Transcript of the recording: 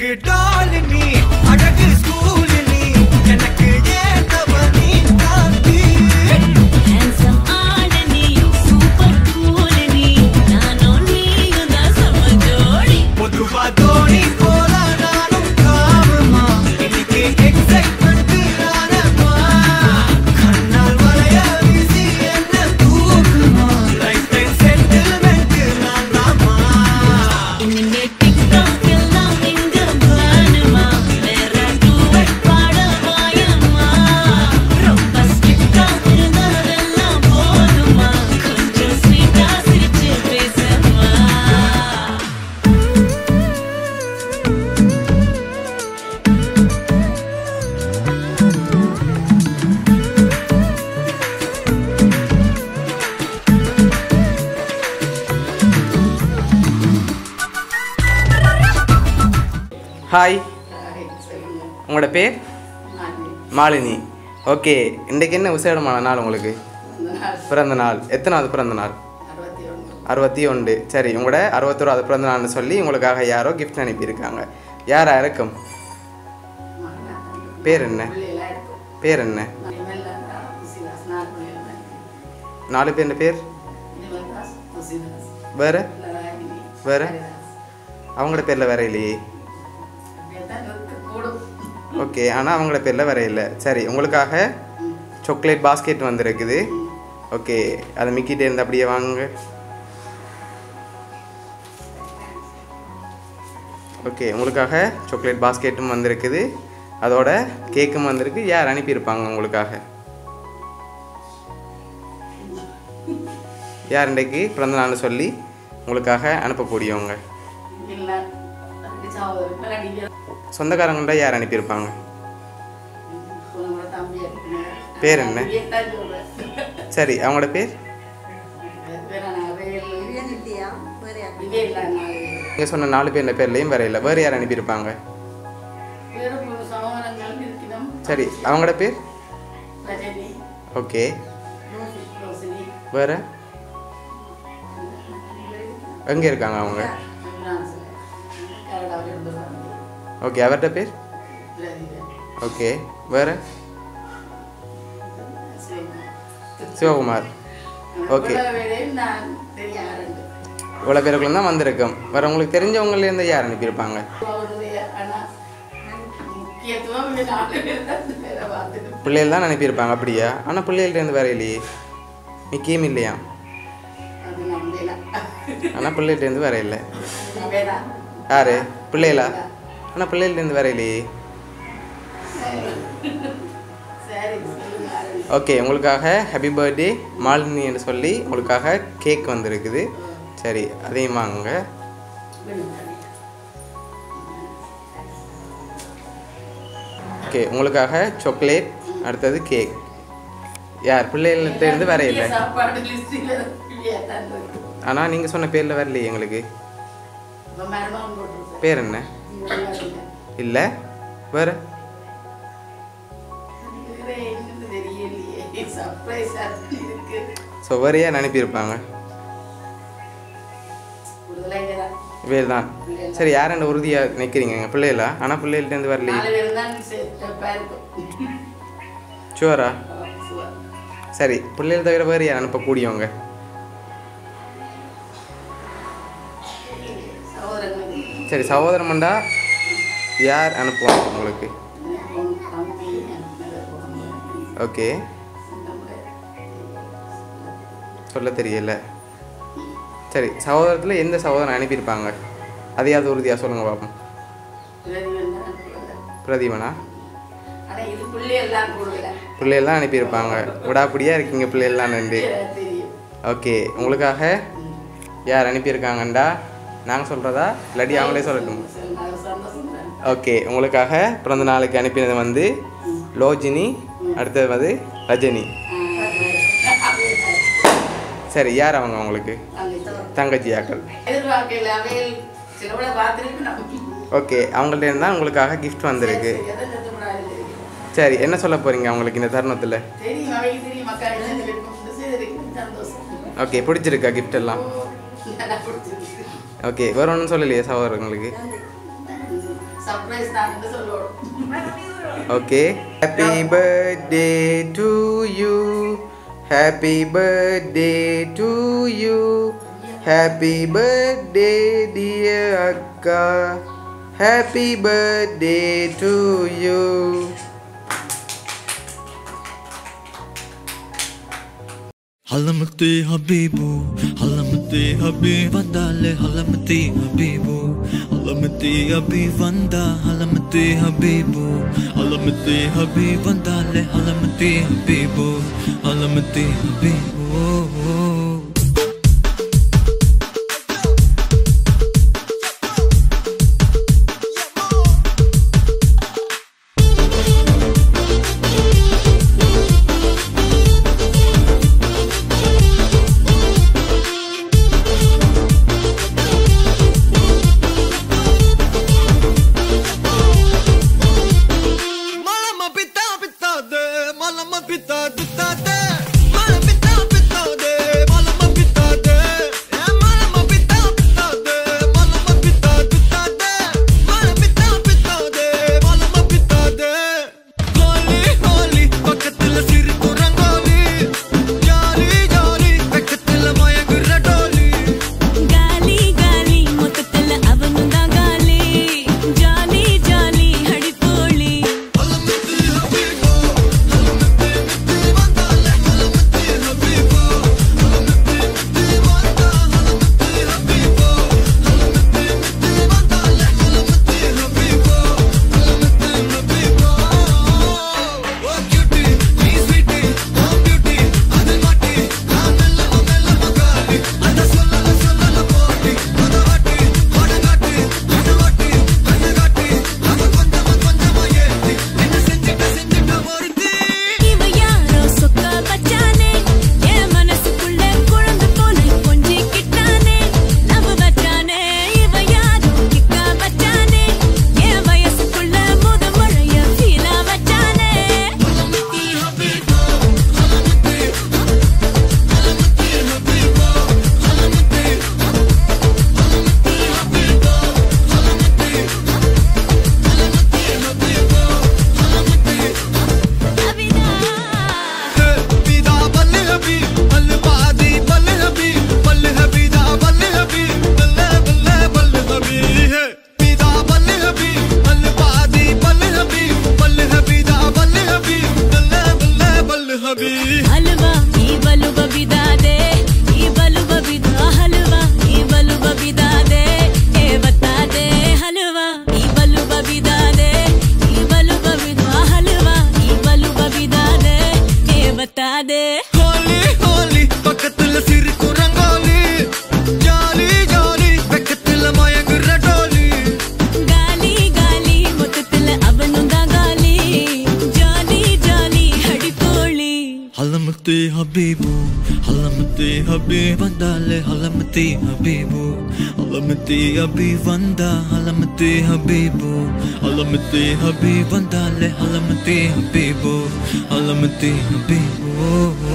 எனக்கு டால் நீ அழகு ஸ்கூல் நீ எனக்கு ஏத்தவ நீ தாண்டி Handsome ஆளு நீ, super cool நீ, நானும் நீயும் தான் செம ஜோடி. பொதுவா தோணி போல நானும் காமமா இன்னைக்கு எக்ஸைட்மெண்ட் நானமா கண்ணால் வளைய வீசி என்ன தூக்குமா லைஃப் டைம் செட்டில்மெண்ட் நான் தாமா இனிமே TikTok எல்லாம் இங்க வேணுமா? வேற duet பாட வாயம்மா? ரொம்ப strict ஆ இருந்ததெல்லாம் போதுமா? கொஞ்சம் sweet ஆ சிரிச்சு பேசம்மா ஹாய் உங்களோட பேர் மாலினி ஓகே இன்றைக்கு என்ன விசேடமான நாள் உங்களுக்கு பிறந்த நாள் எத்தனாவது பிறந்த நாள் அறுபத்தி ஒன்று சரி உங்களோட அறுபத்தோராவது பிறந்த நாள்னு சொல்லி உங்களுக்காக யாரோ gift அனுப்பியிருக்காங்க யாரா இருக்கும் பேர் என்ன பேர் என்ன நாலு பேர் பேர் வேற வேற அவங்களோட பேரில் வேற இல்லையே ஓகே ஆனால் அவங்களோட பேரில் வேற இல்லை சரி உங்களுக்காக சாக்லேட் பாஸ்கெட் வந்திருக்குது ஓகே அதை மிக்கிட்டே இருந்து அப்படியே வாங்குங்க ஓகே உங்களுக்காக சாக்லேட் பாஸ்கெட்டும் வந்திருக்குது அதோட கேக்கும் வந்திருக்கு யார் அனுப்பியிருப்பாங்க உங்களுக்காக யார் இன்றைக்கு பிறந்த நாள்னு சொல்லி உங்களுக்காக அனுப்பக்கூடியவங்க சொந்தக்காரங்கள்ட்ட யார் அனுப்பியிருப்பாங்க பேர் என்ன சரி அவங்களோட பேர் நீங்கள் சொன்ன நாலு பேர் பேர்லையும் வேற இல்லை வேறு யார் அனுப்பியிருப்பாங்க சரி அவங்களோட பேர் ஓகே வேற எங்கே இருக்காங்க அவங்க ஓகே அவர்கிட்ட பேர் ஓகே வேற சிவகுமார் ஓகே இவ்வளோ பேருக்குள்ள தான் வந்திருக்கோம் வேற உங்களுக்கு தெரிஞ்சவங்கலேருந்து யார் அனுப்பியிருப்பாங்க பிள்ளைகள் தான் அனுப்பியிருப்பாங்க அப்படியா ஆனால் பிள்ளைகள்டேருந்து வேற இல்லையே மிக்கியும் இல்லையா ஆனால் பிள்ளைகிட்டேருந்து வேற இல்லை யாரு பிள்ளைகளா ஆனால் பிள்ளைகள்டேருந்து வேற இல்லையே ஓகே உங்களுக்காக ஹாப்பி பர்த்டே மாலினி என்று சொல்லி உங்களுக்காக கேக் வந்திருக்குது சரி அதையும் வாங்க ஓகே உங்களுக்காக சாக்லேட் அடுத்தது கேக் யார் பிள்ளைகள்கிட்ட இருந்து வேற இல்லை சாப்பாடு லிஸ்டில் ஆனால் நீங்கள் சொன்ன பேரில் வரலையே எங்களுக்கு மருமகன் போட்டுருக்கேன் பேர் என்ன இல்லை வேறு என்னது தெரியலையே சர்ப்ரைஸ் இருக்கு ஸோ வேறு யார் அனுப்பியிருப்பாங்க கூடுதலாக தான் வேறு தான் சரி யார் என்ன உறுதியாக நிற்கிறீங்க பிள்ளைகளா ஆனால் பிள்ளைகள்ட்டேருந்து வரலையே நாலு பேர் தான் செட்டப்பாக இருக்கும் ஷுவரா சுவர். சரி பிள்ளைகள் தவிர வேறு யார் அனுப்பக்கூடியவங்க சகோதரங்களுக்கு சரி சகோதரமண்டா யார் அனுப்புவாங்க உங்களுக்கு உன் தம்பி அனுப்பினதை போகணும். ஓகே நம்மளை சொல்ல தெரியல சரி சகோதரத்தில் எந்த சகோதரன் அனுப்பியிருப்பாங்க அதையாவது உறுதியாக சொல்லுங்கள் பார்ப்போம் பிரதிவன் தான் அனுப்புவாங்க. பிரதீபனா ஆனா இது பிள்ளை எல்லாம் கூடல பிள்ளைகள்லாம் அனுப்பியிருப்பாங்க விடாப்பிடியாக இருக்கீங்க பிள்ளைகள்லாம் ரெண்டு தெரியும் ஓகே உங்களுக்காக யார் அனுப்பியிருக்காங்கண்டா நாங்கள் சொல்கிறதா இல்லாட்டி அவங்களே சொல்லட்டும் சரி, நான் சந்தோஷம் தான் ஓகே உங்களுக்காக பிறந்த நாளுக்கு அனுப்பினது வந்து லோஜினி அடுத்தது வந்து ரஜினி சரி யார் அவங்க உங்களுக்கு தங்கச்சியாக்கள் எதிர்பார்க்கல அவையில் சிலவளை பார்த்துருக்கு நம்ம ஓகே அவங்கள்ட்ட இருந்தால் உங்களுக்காக கிஃப்ட் வந்திருக்கு எதை கற்றுக்கூடாது தெரியும் சரி என்ன சொல்ல போகிறீங்க அவங்களுக்கு இந்த தருணத்தில் தெரியும் அவைக்கு தெரியும் மக்கள் என்ன விருப்பம் செய்திருக்கு சந்தோஷம் ஓகே பிடிச்சிருக்கா gift எல்லாம் நல்லா பிடிச்சிருக்கு ஓகே வேற ஒன்றும் சொல்லலையே சகோதரங்களுக்கு சர்ப்ரைஸ் தான் சொல்லுவோம் okay happy birthday to you happy birthday to you happy birthday dear அக்கா happy birthday to you Halamati Habibu, Halamati Habib Vandale, Halamati Habibu, Halamati Habib Vanda, Halamati Habibu, Halamati Habib Vandale, Halamati Habibu, Halamati Habibu. Malama pita pita de, malama pita pita de, malama pita pita de, malama pita de, eh, malama pita pita de, malama pita pita de, malama pita pita de, malama pita de. Holi Holi பக்கத்துல சிரிப்பு rangoli jolly jolly பக்கத்துல மயங்குற டோலி காலி காலி மொத்தத்துல அவனும் தான் காலி jolly jolly அடிப்போலி ஹலமத்தி ஹபீபோ ஹலமத்தி மித்தி வந்தாலே ஹலமத்தி ஹபீபோ ஹலமத்தி மித்தி வந்தா ஹலமத்தி ஹபீபோ ஹலமத்தி மித்தி வந்தாலே ஹலமத்தி ஹபீபோ ஹலமத்தி ஹபீபோ ஓ கியூட்டி நீ ஸ்வீட்டி ஓ பியூட்டி அது மாட்டி நான் மெல்லம மெல்லம காலி அத சொல்லல சொல்லல போட்டி அத வாட்டி ஓடங்காட்டி அத வாட்டி அத காட்டி அத கொஞ்சமா கொஞ்சமா ஏத்தி என்ன செஞ்சிட்ட செஞ்சிட்ட ஒருத்தி இவ யாரோ சொக்கா பச்சானே என் மனசுக்குள்ள குழந்தை போல கொஞ்சிக்கிட்டானே நம்ப வச்சானே இவ யாரோ கிக்கா பச்சானே என் வயசுக்குள்ள முத மழைய ஃபீலா வச்சானே அபிதா بيدا بل هبي بل بعدي بل هبي بل هبي دا بل هبي بل بل بل هبي بيدا بل هبي بل بعدي بل هبي بل هبي دا بل هبي بل بل بل هبي ಹಲ್ವಾ ಈ ಬಲು ಬಬಿದಾದೆ ಈ ಬಲು ಬಬಿದ ಹಲ್ವಾ ಈ ಬಲು ಬಬಿದಾದೆ ಏ ಬತ್ತಾದೆ ಹಲ್ವಾ ಈ ಬಲು ಬಬಿದಾದೆ ಈ ಬಲು ಬಬಿದ ಹಲ್ವಾ ಈ ಬಲು ಬಬಿದಾದೆ ಏ ಬತ್ತಾದೆ ஹோலி ஹோலி பக்கத்துல சிரிக்கும் ரங்கோலி ஜாலி ஜாலி பக்கத்துல மயங்குற டோலி ಗಾಲಿ ಗಾಲಿ ಮೊತ್ತத்துல ಅವನುಂದ ಗಾಲಿ ಜಾಲಿ ಜಾಲಿ ಹಡಿಪೋಳಿ ஹலமத்தி ஹபீபு ஹலமத்தி ஹபீப் வந்தாலே ஹலமத்தி ஹபீபு ஹலமத்தி ஹபீப் வந்தா ஹலமத்தி ஹபீபு ஹலமத்தி ஹபீப் வந்தாலே ஹலமத்தி ஹபீபு ஹலமத்தி ஹபீபு